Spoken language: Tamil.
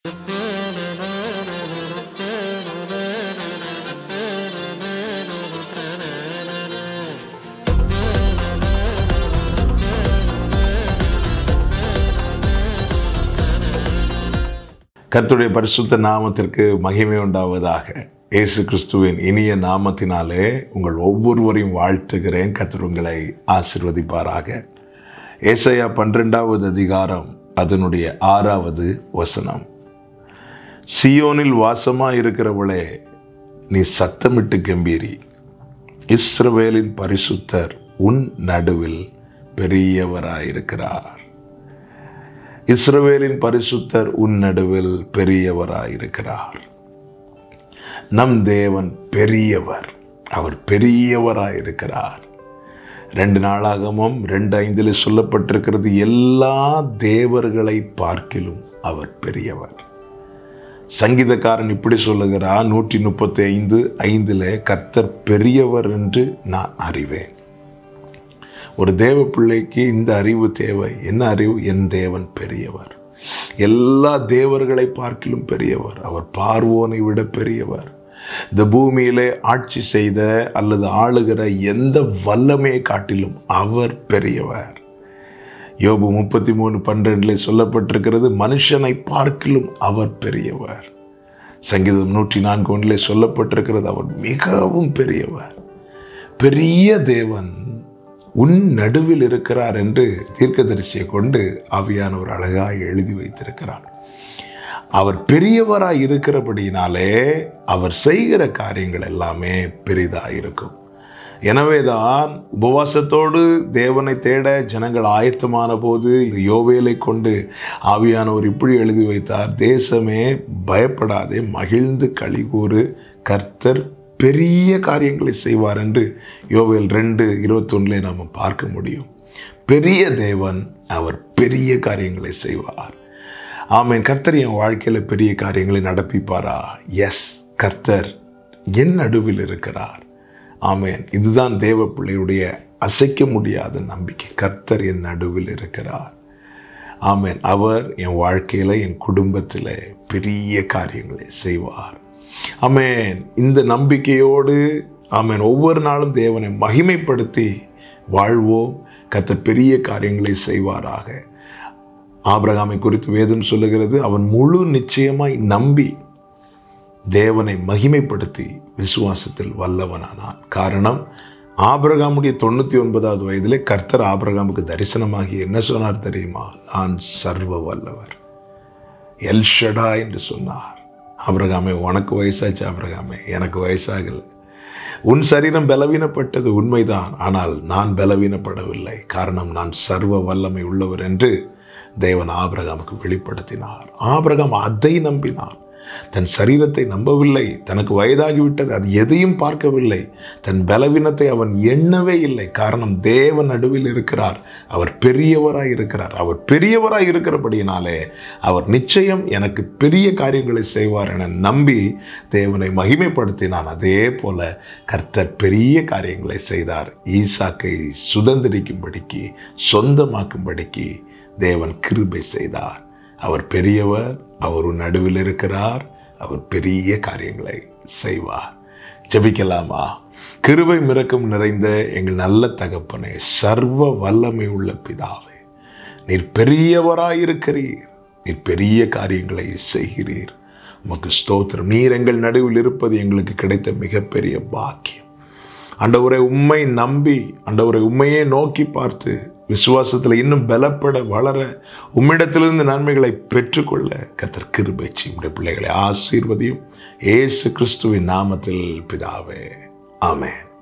கர்த்தருடைய பரிசுத்த நாமத்திற்கு மகிமை உண்டாவதாக இயேசு கிறிஸ்துவின் இனிய நாமத்தினாலே உங்கள் ஒவ்வொருவரையும் வாழ்த்துகிறேன் கர்த்தர் உங்களை ஆசிர்வதிப்பாராக ஏசையா பன்னிரெண்டாவது அதிகாரம் அதனுடைய ஆறாவது வசனம் சியோனில் வாசமா இருக்கிறவளே நீ சத்தமிட்டு கம்பீரி இஸ்ரவேலின் பரிசுத்தர் உன் நடுவில் பெரியவராயிருக்கிறார் இஸ்ரவேலின் பரிசுத்தர் உன் நடுவில் பெரியவராயிருக்கிறார் நம் தேவன் பெரியவர் அவர் பெரியவராயிருக்கிறார் ரெண்டு நாளாகமும் ரெண்டு ஐந்தில் சொல்லப்பட்டிருக்கிறது எல்லா தேவர்களை பார்க்கிலும் அவர் பெரியவர் சங்கீதக்காரன் இப்படி சொல்லுகிறார் நூற்றி முப்பத்தி ஐந்து ஐந்தில் கர்த்தர் பெரியவர் என்று நான் அறிவேன் ஒரு தேவ பிள்ளைக்கு இந்த அறிவு தேவை என்ன அறிவு என் தேவன் பெரியவர் எல்லா தேவர்களை பார்க்கிலும் பெரியவர் அவர் பார்வோனை விட பெரியவர் இந்த பூமியிலே ஆட்சி செய்த அல்லது ஆளுகிற எந்த வல்லமையை காட்டிலும் அவர் பெரியவர் யோபு முப்பத்தி மூணு பன்னிரெண்டில் சொல்லப்பட்டிருக்கிறது மனுஷனை பார்க்கிலும் அவர் பெரியவர் சங்கீதம் நூற்றி நான்கு ஒன்றிலே சொல்லப்பட்டிருக்கிறது அவர் மிகவும் பெரியவர் பெரிய தேவன் உன் நடுவில் இருக்கிறார் என்று தீர்க்கதரிசியை கொண்டு ஆவியானவர் அழகாய் எழுதி வைத்திருக்கிறார் அவர் பெரியவராய் இருக்கிறபடியினாலே அவர் செய்கிற காரியங்கள் எல்லாமே பெரிதாக இருக்கும் எனவேதான் உபவாசத்தோடு தேவனை தேட ஜனங்கள் ஆயத்தமான போது யோவேலை கொண்டு ஆவியானவர் இப்படி எழுதி வைத்தார் தேசமே பயப்படாதே மகிழ்ந்து கழிகூறு கர்த்தர் பெரிய காரியங்களை செய்வார் என்று யோவேல் ரெண்டு இருபத்தொன்னிலே நாம் பார்க்க முடியும் பெரிய தேவன் அவர் பெரிய காரியங்களை செய்வார் ஆமேன் கர்த்தர் என் வாழ்க்கையில் பெரிய காரியங்களை நடப்பிப்பாரா எஸ் கர்த்தர் என் நடுவில் இருக்கிறார் ஆமேன் இதுதான் தேவ பிள்ளையுடைய அசைக்க முடியாத நம்பிக்கை கர்த்தர் என் நடுவில் இருக்கிறார் ஆமேன் அவர் என் வாழ்க்கையில் என் குடும்பத்தில் பெரிய காரியங்களை செய்வார் ஆமேன் இந்த நம்பிக்கையோடு ஆமேன் ஒவ்வொரு நாளும் தேவனை மகிமைப்படுத்தி வாழ்வோம் கர்த்தர் பெரிய காரியங்களை செய்வாராக ஆபிரகாமை குறித்து வேதம் சொல்லுகிறது அவன் முழு நிச்சயமாய் நம்பி தேவனை மகிமைப்படுத்தி விசுவாசத்தில் வல்லவனானான் காரணம் ஆபிரகாமுடைய தொண்ணூற்றி ஒன்பதாவது வயதிலே கர்த்தர் ஆபிரகாமுக்கு தரிசனமாகி என்ன சொன்னார் தெரியுமா நான் சர்வ வல்லவர் எல்ஷடா என்று சொன்னார் ஆபிரகாமே உனக்கு வயசாச்சு ஆபிரகாமே எனக்கு வயசாகலை உன் சரீரம் பலவீனப்பட்டது உண்மைதான் ஆனால் நான் பலவீனப்படவில்லை காரணம் நான் சர்வ வல்லமை உள்ளவர் என்று தேவன் ஆபிரகாமுக்கு வெளிப்படுத்தினார் ஆபிரகாம் அதை நம்பினார் தன் சரீரத்தை நம்பவில்லை தனக்கு வயதாகிவிட்டது அது எதையும் பார்க்கவில்லை தன் பலவீனத்தை அவன் எண்ணவே இல்லை காரணம் தேவ நடுவில் இருக்கிறார் அவர் பெரியவராய் இருக்கிறார் அவர் பெரியவராய் இருக்கிறபடியினாலே அவர் நிச்சயம் எனக்கு பெரிய காரியங்களை செய்வார் என நம்பி தேவனை மகிமைப்படுத்தினான் அதே போல கர்த்தர் பெரிய காரியங்களை செய்தார் ஈசாக்கை சுதந்திரிக்கும்படிக்கு சொந்தமாக்கும்படிக்கு தேவன் கிருபை செய்தார் அவர் பெரியவர் அவர் உன் நடுவில் இருக்கிறார் அவர் பெரிய காரியங்களை செய்வார் ஜபிக்கலாமா கிருபை மிரக்கம் நிறைந்த எங்கள் நல்ல தகப்பனே சர்வ வல்லமை உள்ள பிதாவே நீர் பெரியவராயிருக்கிறீர் நீர் பெரிய காரியங்களை செய்கிறீர் உமக்கு ஸ்தோத்திரம் நீர் எங்கள் நடுவில் இருப்பது எங்களுக்கு கிடைத்த மிகப்பெரிய பாக்கியம் அண்டவரை உண்மை நம்பி அண்டவரை உண்மையே நோக்கி பார்த்து விசுவாசத்தில் இன்னும் பலப்பட வளர உம்மிடத்திலிருந்து நன்மைகளை பெற்றுக்கொள்ள கத்தர் கிருபை செய்யும் பிள்ளைகளை ஆசீர்வதியும் ஏசு கிறிஸ்துவின் நாமத்தில் பிதாவே ஆமேன்